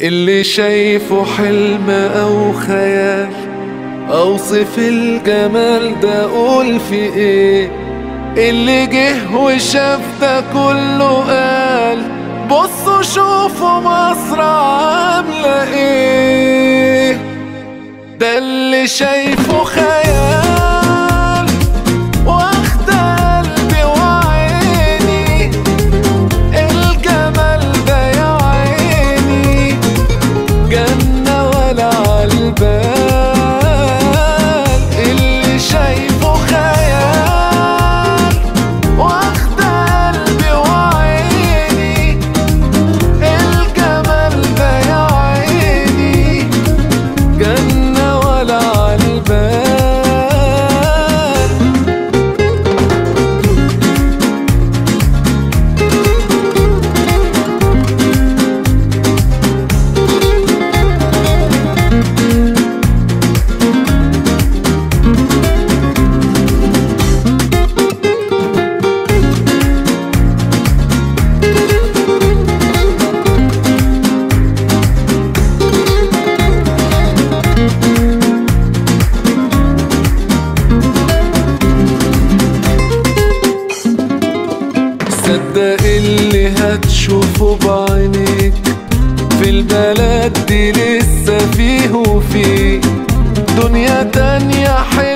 اللي شايفه حلم او خيال اوصف الجمال ده اقول في ايه اللي جه وشاف ده كله قال بصوا شوفوا مصر عاملة ايه ده اللي شايفه خيال واخد قلبي وعيني الجمال ده يا عيني جنة ولا عالبال اللي شايفه خيال واخد قلبي وعيني الجمال ده يا عيني جنة ولا عالبال صدق اللي هتشوفه بعينيك في البلد دي لسه فيه وفيه دنيا تانية حلوة